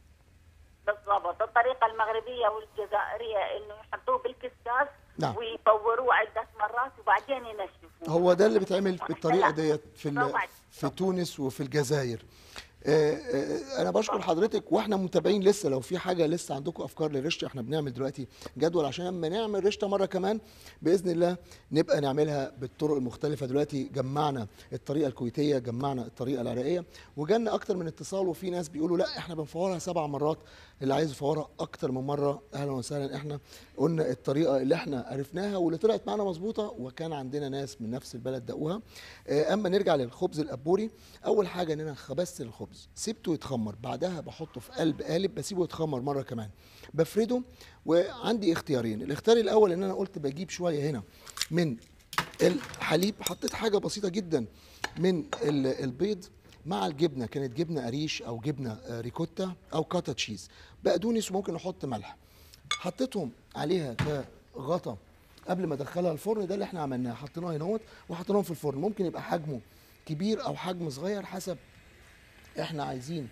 بالضبط الطريقة المغربية والجزائرية انه يحطوه بالكسكاس نعم. ويفوروه عدة مرات وبعدين ينشفوه هو ده اللي بيتعمل بالطريقه لا. ديت في ال- روعة. في تونس وفي الجزائر آه، آه، انا بشكر حضرتك واحنا متابعين لسه لو في حاجه لسه عندكم افكار للرشته احنا بنعمل دلوقتي جدول عشان لما نعمل رشته مره كمان باذن الله نبقى نعملها بالطرق المختلفه دلوقتي جمعنا الطريقه الكويتيه جمعنا الطريقه العراقيه وجالنا اكتر من اتصال وفي ناس بيقولوا لا احنا بنفورها سبع مرات اللي عايز يفورها اكتر من مره اهلا وسهلا احنا قلنا الطريقه اللي احنا عرفناها واللي طلعت معانا مظبوطه وكان عندنا ناس من نفس البلد دقوها آه، اما نرجع للخبز الابوري اول حاجه ان انا خبزت الخبز سبته يتخمر بعدها بحطه في قلب قالب بسيبه يتخمر مره كمان بفرده وعندي اختيارين الاختيار الاول ان انا قلت بجيب شويه هنا من الحليب حطيت حاجه بسيطه جدا من ال- البيض مع الجبنه كانت جبنه قريش او جبنه آه، ريكوتا او كاتا تشيز بقدونس وممكن احط ملح حطيتهم عليها كغطا قبل ما ادخلها الفرن ده اللي احنا عملناه حطيناه هنا اهوت وحطيناهم في الفرن ممكن يبقى حجمه كبير او حجم صغير حسب احنا عايزين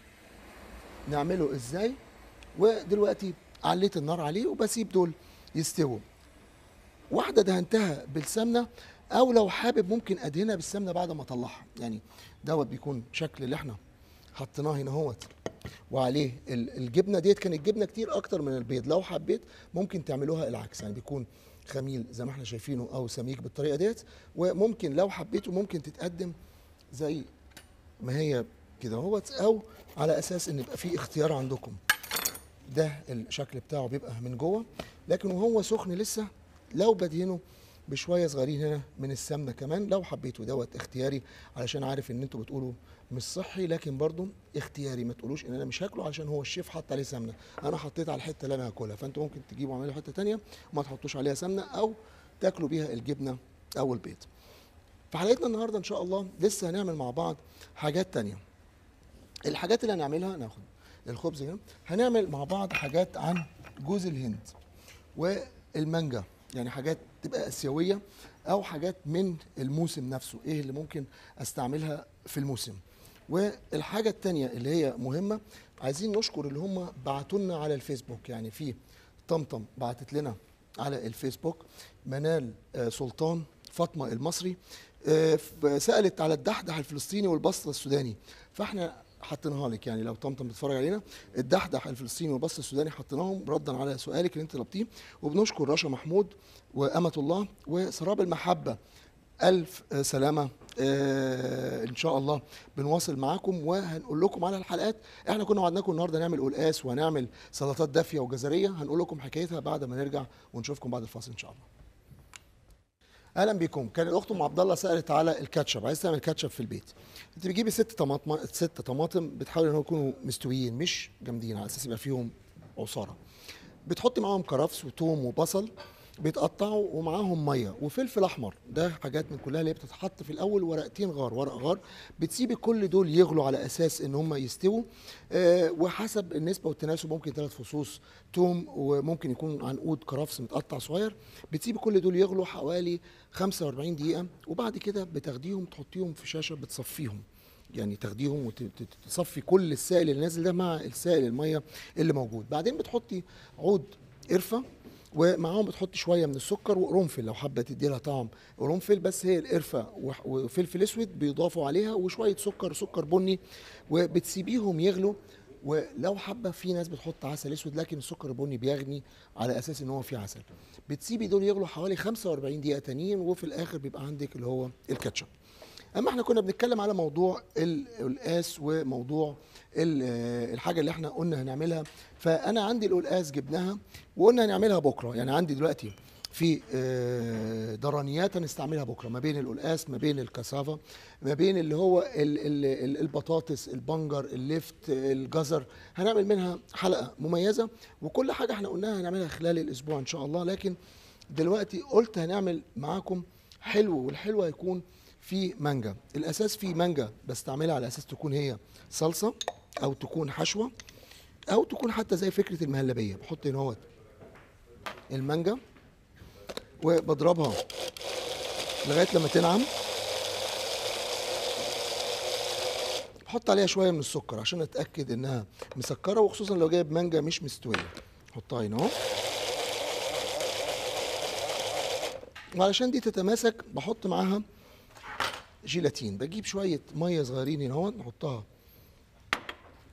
نعمله ازاي ودلوقتي عليت النار عليه وبسيب دول يستووا واحده دهنتها بالسمنه او لو حابب ممكن ادهنها بالسمنه بعد ما اطلعها يعني دوت بيكون شكل اللي احنا حطيناه هنا اهوت وعليه ال- الجبنه ديت كانت جبنه كتير اكتر من البيض لو حبيت ممكن تعملوها العكس يعني بيكون خميل زي ما احنا شايفينه او سميك بالطريقه ديت وممكن لو حبيتوا ممكن تتقدم زي ما هي كده اهوت او على اساس ان يبقى في اختيار عندكم ده الشكل بتاعه بيبقى من جوه لكن وهو سخن لسه لو بدهنه بشويه صغيرين هنا من السمنه كمان لو حبيتوا دوت اختياري علشان عارف ان انتوا بتقولوا مش صحي لكن برضو اختياري ما تقولوش ان انا مش هاكله علشان هو الشيف حط عليه سمنه انا حطيت على الحته اللي انا هاكلها فانتوا ممكن تجيبوا اعملوا حته تانية وما تحطوش عليها سمنه او تاكلوا بيها الجبنه او البيض في حلقتنا النهارده ان شاء الله لسه هنعمل مع بعض حاجات تانية الحاجات اللي هنعملها ناخد الخبز هنا هنعمل مع بعض حاجات عن جوز الهند والمانجا يعني حاجات تبقى اسيويه او حاجات من الموسم نفسه ايه اللي ممكن استعملها في الموسم والحاجه التانية اللي هي مهمه عايزين نشكر اللي هم بعتوا لنا على الفيسبوك يعني في طمطم بعتت لنا على الفيسبوك منال آه، سلطان فاطمه المصري آه، ف- سالت على الدحدح الفلسطيني والبسط السوداني فاحنا حطيناها لك يعني لو طمطم بتتفرج علينا الدحدح الفلسطيني والبسط السوداني حطيناهم ردا على سؤالك اللي انت طلبتيه وبنشكر رشا محمود وأمة الله وسراب المحبة ألف آه، سلامة آه إن شاء الله بنواصل معاكم وهنقول لكم على الحلقات احنا كنا وعدناكم النهارده نعمل قلقاس وهنعمل سلطات دافية وجزرية هنقول لكم حكايتها بعد ما نرجع ونشوفكم بعد الفاصل إن شاء الله اهلا بكم كان الاخت ام عبد الله سالت على الكاتشب عايز تعمل كاتشب في البيت انت بتجيبي ست طماطم ست طماطم بتحاولي ان هو يكونوا مستويين مش جامدين على اساس يبقى فيهم عصاره بتحطي معاهم كرفس وتوم وبصل بيتقطعوا ومعاهم ميه وفلفل احمر ده حاجات من كلها اللي هي بتتحط في الاول ورقتين غار ورق غار بتسيبي كل دول يغلوا على اساس ان هم يستووا آه وحسب النسبه والتناسب ممكن ثلاث فصوص توم وممكن يكون عنقود كرفس متقطع صغير بتسيبي كل دول يغلوا حوالي 45 دقيقه وبعد كده بتاخديهم تحطيهم في شاشه بتصفيهم يعني تاخديهم وتصفي كل السائل اللي نازل ده مع السائل الميه اللي موجود بعدين بتحطي عود قرفه ومعاهم بتحطي شويه من السكر وقرنفل لو حابه تدي لها طعم قرنفل بس هي القرفه وح- وفلفل اسود بيضافوا عليها وشويه سكر سكر بني وبتسيبيهم يغلوا ولو حابه في ناس بتحط عسل اسود لكن السكر البني بيغني على اساس ان هو فيه عسل بتسيبي دول يغلوا حوالي 45 دقيقه تانيين وفي الاخر بيبقى عندك اللي هو الكاتشب اما احنا كنا بنتكلم على موضوع ال- القلقاس وموضوع ال- آه، الحاجه اللي احنا قلنا هنعملها فانا عندي القلقاس جبناها وقلنا هنعملها بكره يعني عندي دلوقتي في آه، درانيات هنستعملها بكره ما بين القلقاس ما بين الكاسافا ما بين اللي هو ال- ال- ال- البطاطس البنجر اللفت الجزر هنعمل منها حلقه مميزه وكل حاجه احنا قلناها هنعملها خلال الاسبوع ان شاء الله لكن دلوقتي قلت هنعمل معاكم حلو والحلو هيكون في مانجا الاساس في مانجا بستعملها على اساس تكون هي صلصه او تكون حشوه او تكون حتى زي فكره المهلبيه بحط هنا اهوت المانجا وبضربها لغايه لما تنعم بحط عليها شويه من السكر عشان اتاكد انها مسكره وخصوصا لو جايب مانجا مش مستويه احطها هنا اهو وعلشان دي تتماسك بحط معاها جيلاتين بجيب شويه ميه صغيرين هنا اهو نحطها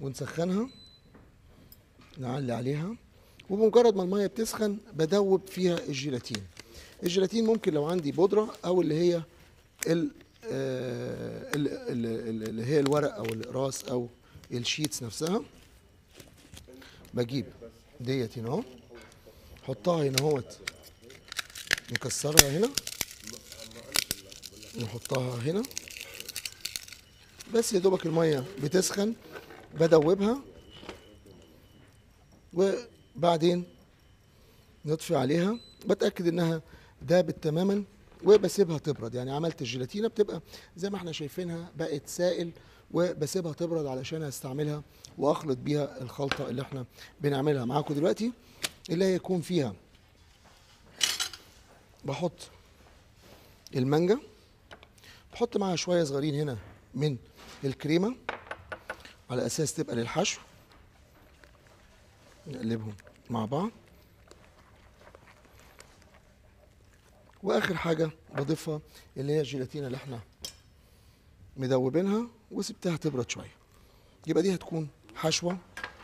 ونسخنها نعلي عليها وبمجرد ما الميه بتسخن بدوب فيها الجيلاتين الجيلاتين ممكن لو عندي بودره او اللي هي ال آه، ال- ال- ال- اللي هي الورق او الاقراص او الشيتس نفسها بجيب ديت هنا اهو نحطها هنا اهوت نكسرها هنا نحطها هنا بس يا دوبك الميه بتسخن بدوبها وبعدين نطفي عليها بتاكد انها دابت تماما وبسيبها تبرد يعني عملت الجيلاتينه بتبقى زي ما احنا شايفينها بقت سائل وبسيبها تبرد علشان استعملها واخلط بيها الخلطه اللي احنا بنعملها معاكم دلوقتي اللي هي يكون فيها بحط المانجا بحط معاها شويه صغيرين هنا من الكريمه على اساس تبقى للحشو نقلبهم مع بعض واخر حاجه بضيفها اللي هي الجيلاتينه اللي احنا مدوبينها وسبتها تبرد شويه يبقى دي هتكون حشوه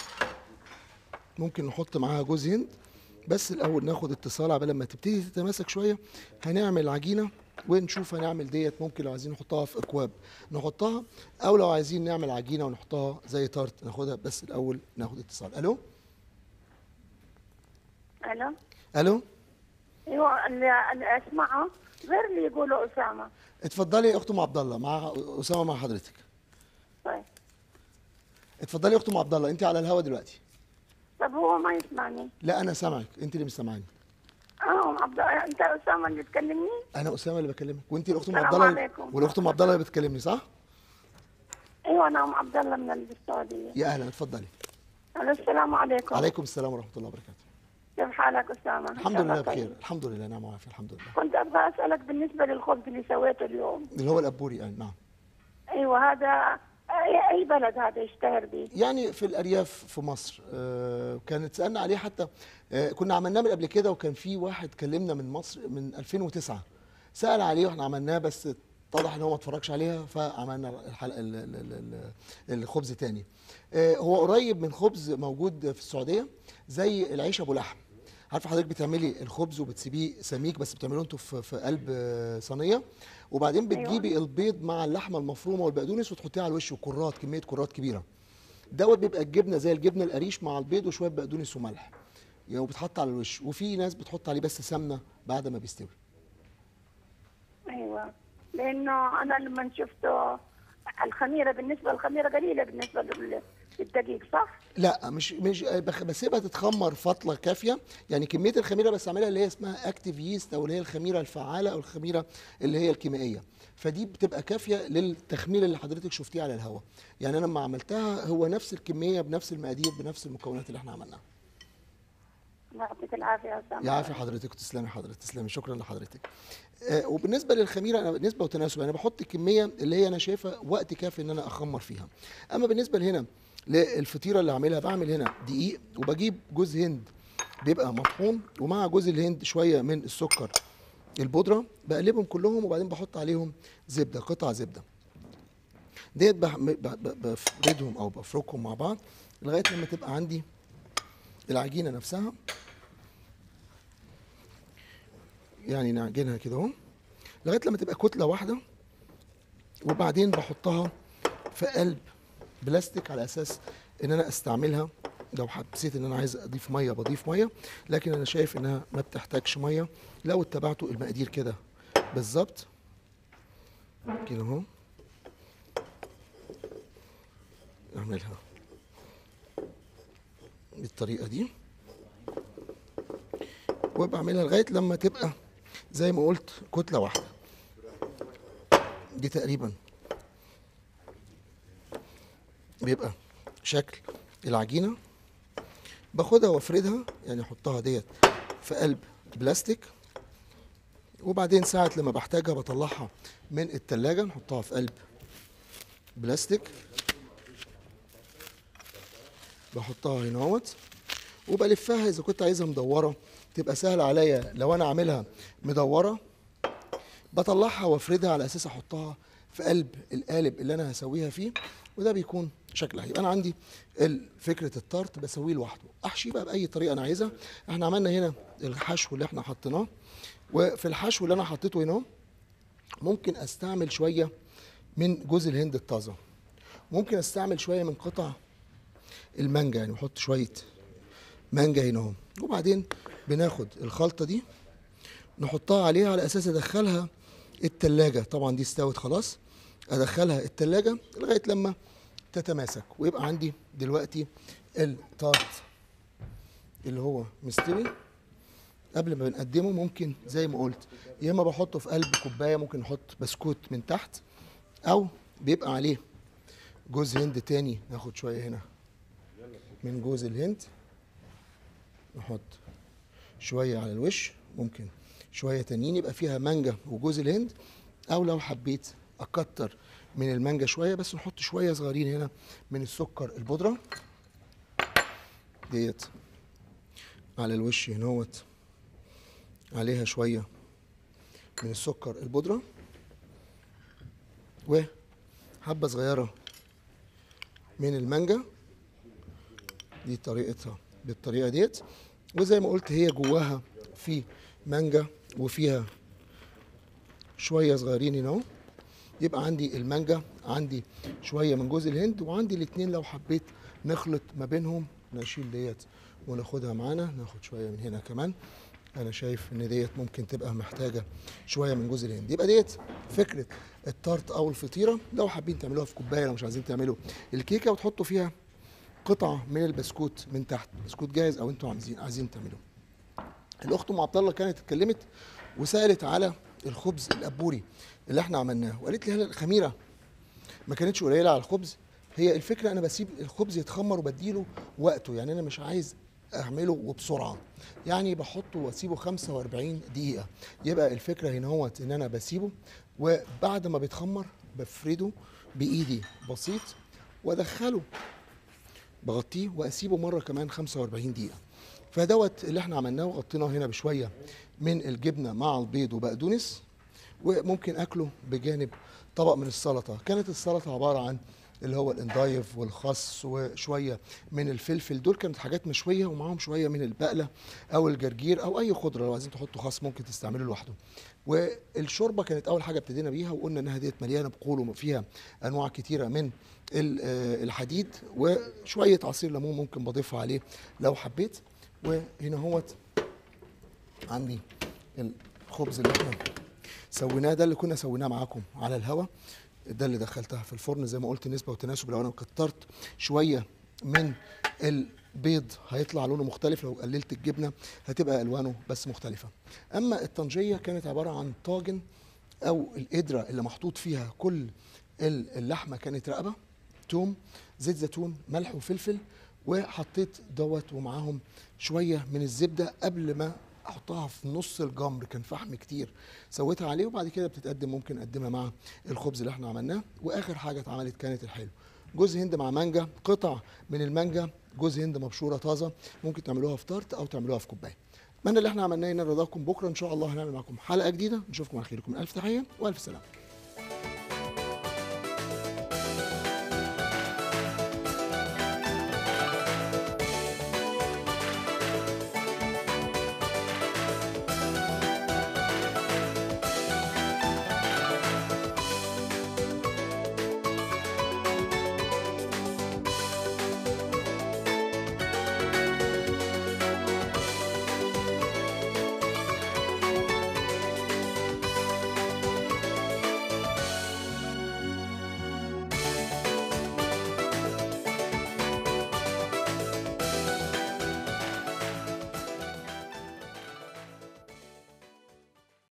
ممكن نحط معاها جوز هند بس الاول ناخد اتصال عبال لما تبتدي تتماسك شويه هنعمل عجينه ونشوف هنعمل ديت ممكن لو عايزين نحطها في اكواب نحطها او لو عايزين نعمل عجينه ونحطها زي تارت ناخدها بس الاول ناخد اتصال الو الو الو ايوه اللي, اللي اسمعه غير اللي يقولوا اسامه اتفضلي يا اخت ام عبد الله مع اسامه مع حضرتك طيب اتفضلي يا اخت ام عبد الله انت على الهوا دلوقتي طب هو ما يسمعني لا انا سامعك انت اللي مش سامعاني اه أم عبد انت اسامه اللي تكلمني انا اسامه اللي بكلمك وانت الاخت ام السلام عبد الله عليكم. والاخت ام عبد الله اللي بتكلمني صح ايوه انا ام عبد الله من السعوديه يا اهلا اتفضلي ألو، السلام عليكم عليكم السلام ورحمه الله وبركاته كيف حالك اسامه إن الحمد شاء لله الله طيب. بخير الحمد لله نعم وعافيه الحمد لله كنت ابغى اسالك بالنسبه للخبز اللي سويته اليوم اللي هو الابوري آه، نعم ايوه هذا اي أي بلد هذا يشتهر به يعني في الارياف في مصر آه، كانت سالنا عليه حتى آه، كنا عملناه من قبل كده وكان في واحد كلمنا من مصر من 2009 سال عليه واحنا عملناه بس اتضح ان هو ما اتفرجش عليها فعملنا الحلقه ال- ال- ال- ال- الخبز تاني آه، هو قريب من خبز موجود في السعوديه زي العيش ابو لحم عارفه حضرتك بتعملي الخبز وبتسيبيه سميك بس بتعملوه انتوا في في قلب آه، صينيه وبعدين بتجيبي البيض مع اللحمه المفرومه والبقدونس وتحطيها على الوش وكرات كميه كرات كبيره دوت بيبقى الجبنه زي الجبنه القريش مع البيض وشويه بقدونس وملح يعني وبتحط على الوش وفي ناس بتحط عليه بس سمنه بعد ما بيستوي ايوه لانه انا لما شفته الخميره بالنسبه للخميره قليله بالنسبه لل- للدقيق صح؟ لا مش مش بخ- بسيبها تتخمر فتره كافيه يعني كميه الخميره بستعملها اللي هي اسمها اكتيف ييست او اللي هي الخميره الفعاله او الخميره اللي هي الكيميائيه فدي بتبقى كافيه للتخمير اللي حضرتك شفتيه على الهواء يعني انا لما عملتها هو نفس الكميه بنفس المقادير بنفس المكونات اللي احنا عملناها الله يعطيك العافيه يا اسامه يعافي حضرتك وتسلمي حضرتك تسلمي شكرا لحضرتك آه وبالنسبه للخميره انا نسبه وتناسب انا بحط الكميه اللي هي انا شايفها وقت كافي ان انا اخمر فيها اما بالنسبه لهنا للفطيره اللي اعملها بعمل هنا دقيق وبجيب جوز هند بيبقى مطحون ومع جوز الهند شويه من السكر البودره بقلبهم كلهم وبعدين بحط عليهم زبده قطع زبده ديت بح- ب- ب- بفردهم او بفركهم مع بعض لغايه لما تبقى عندي العجينه نفسها يعني نعجنها كده اهو لغايه لما تبقى كتله واحده وبعدين بحطها في قلب بلاستيك على اساس ان انا استعملها لو حسيت ان انا عايز اضيف ميه بضيف ميه لكن انا شايف انها ما بتحتاجش ميه لو اتبعتوا المقادير كده بالظبط كده اهو اعملها بالطريقه دي وبعملها لغايه لما تبقى زي ما قلت كتله واحده دي تقريبا بيبقى شكل العجينه باخدها وافردها يعني احطها ديت في قلب بلاستيك وبعدين ساعة لما بحتاجها بطلعها من التلاجة نحطها في قلب بلاستيك بحطها هنا اهوت وبلفها اذا كنت عايزها مدوره تبقى سهله عليا لو انا عاملها مدوره بطلعها وافردها على اساس احطها في قلب القالب اللي انا هسويها فيه وده بيكون شكلها يبقى انا عندي ال- فكره الطرت بسويه لوحده احشيه بقى باي طريقه انا عايزها احنا عملنا هنا الحشو اللي احنا حطيناه وفي الحشو اللي انا حطيته هنا ممكن استعمل شويه من جوز الهند الطازه ممكن استعمل شويه من قطع المانجا يعني بحط شويه مانجا هنا اهو وبعدين بناخد الخلطه دي نحطها عليها على اساس ادخلها التلاجة طبعا دي استوت خلاص ادخلها التلاجة لغايه لما تتماسك ويبقى عندي دلوقتي التارت اللي هو مستوي قبل ما بنقدمه ممكن زي ما قلت يا اما بحطه في قلب كوبايه ممكن نحط بسكوت من تحت او بيبقى عليه جوز هند تاني ناخد شويه هنا من جوز الهند نحط شويه على الوش ممكن شويه تانيين يبقى فيها مانجا وجوز الهند او لو حبيت اكتر من المانجا شويه بس نحط شويه صغيرين هنا من السكر البودره ديت على الوش هنوت عليها شويه من السكر البودره وحبه صغيره من المانجا دي طريقتها بالطريقه ديت وزي ما قلت هي جواها في مانجا وفيها شويه صغيرين هنا اهو يبقى عندي المانجا عندي شويه من جوز الهند وعندي الاثنين لو حبيت نخلط ما بينهم نشيل ديت وناخدها معانا ناخد شويه من هنا كمان انا شايف ان ديت ممكن تبقى محتاجه شويه من جوز الهند يبقى ديت فكره التارت او الفطيره لو حابين تعملوها في كوبايه لو مش عايزين تعملوا الكيكه وتحطوا فيها قطعه من البسكوت من تحت بسكوت جاهز او انتوا عايزين عايزين تعملوه الاخت ام عبد الله كانت اتكلمت وسالت على الخبز الابوري اللي احنا عملناه وقالت لي هل الخميره ما كانتش قليله على الخبز هي الفكره انا بسيب الخبز يتخمر وبديله وقته يعني انا مش عايز اعمله وبسرعه يعني بحطه واسيبه 45 دقيقه يبقى الفكره هنا هوت ان انا بسيبه وبعد ما بيتخمر بفرده بايدي بسيط وادخله بغطيه واسيبه مره كمان 45 دقيقه فدوت اللي احنا عملناه وغطيناه هنا بشويه من الجبنه مع البيض وبقدونس وممكن اكله بجانب طبق من السلطه كانت السلطه عباره عن اللي هو الاندايف والخس وشويه من الفلفل دول كانت حاجات مشويه ومعاهم شويه من البقله او الجرجير او اي خضره لو عايزين تحطوا خس ممكن تستعملوه لوحده والشوربه كانت اول حاجه ابتدينا بيها وقلنا انها ديت مليانه بقول وفيها انواع كتيره من ال- آه الحديد وشويه عصير ليمون ممكن بضيفها عليه لو حبيت وهنا هوت عندي الخبز اللي احنا سويناه ده اللي كنا سويناه معاكم على الهوا ده اللي دخلتها في الفرن زي ما قلت نسبه وتناسب لو انا كترت شويه من البيض هيطلع لونه مختلف لو قللت الجبنه هتبقى الوانه بس مختلفه اما الطنجيه كانت عباره عن طاجن او القدره اللي محطوط فيها كل ال- اللحمه كانت رقبه توم زيت زيتون ملح وفلفل وحطيت دوت ومعاهم شويه من الزبده قبل ما احطها في نص الجمر كان فحم كتير سويتها عليه وبعد كده بتتقدم ممكن اقدمها مع الخبز اللي احنا عملناه واخر حاجه اتعملت كانت الحلو جوز هند مع مانجا قطع من المانجا جوز هند مبشوره طازه ممكن تعملوها في تارت او تعملوها في كوبايه اتمنى اللي احنا عملناه ينال رضاكم بكره ان شاء الله هنعمل معاكم حلقه جديده نشوفكم على خير لكم الف تحيه والف سلامه